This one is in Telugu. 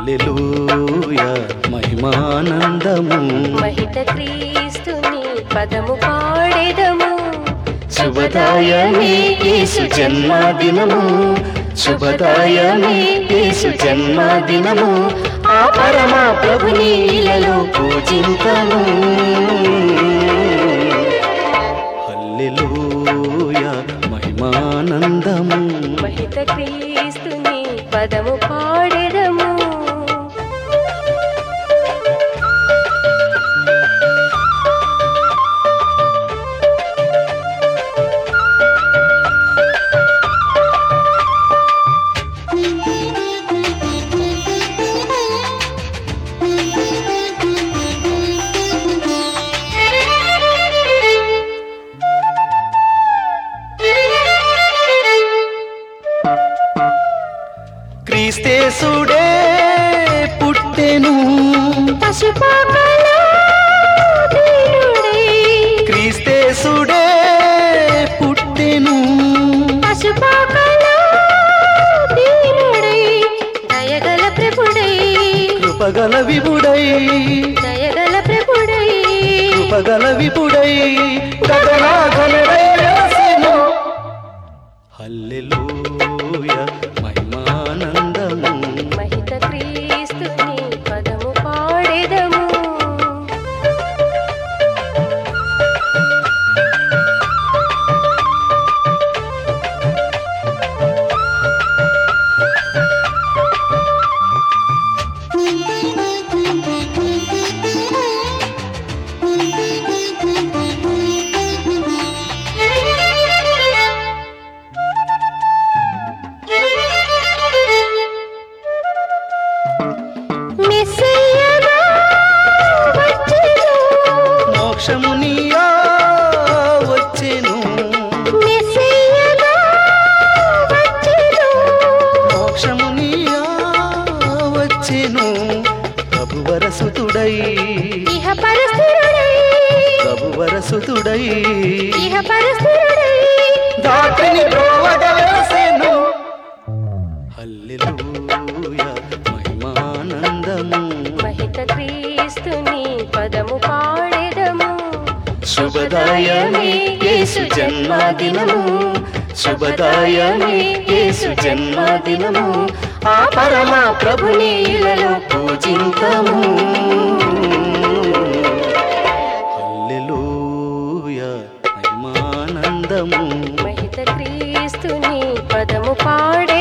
హల్లెలూయా మహిమానందము మహిత క్రీస్తుని పదము పాడెదము శుభదాయమే యేసు జన్మదినము శుభదాయమే యేసు జన్మదినము ఆ పరమ ప్రభుని ఇలలో పూజింతము హల్లెలూయా మహిమానందము మహిత క్రీస్తుని పదము పాడెదము క్రీస్తేసుడే పుట్టెను పశుపాకలో దీనుడై క్రీస్తేసుడే పుట్టెను పశుపాకలో దీనుడై దయగల ప్రభుడై కృపగల విభుడై దయగల ప్రభుడై కృపగల విభుడై గగనాఘనుడై వెలసెను. హల్లెలూయా మహిమానందము మహిత క్రీస్తుని పదము పాడెదము మెస్సయ్యగా వచ్చెను మోక్షమునియా వచ్చెను మెస్సయ్యగా వచ్చెను మోక్షమునియా వచ్చెను ప్రభువరసుతుడై ఇహ పరస్థిరుడై ప్రభువరసుతుడై ఇహ పరస్థిరుడై దాటిని బ్రోవగలసెను హల్లెలూయా మహిమానందము మహిత క్రీస్తుని పదము పాడెదము శుభదాయమే యేసు జన్మదినము శుభదాయమే యేసు జన్మదినము ఆ పరమ ప్రభుని ఇలలో పూజింతము హల్లెలూయా మహిమానందము మహిత క్రీస్తుని పదము పాడెదము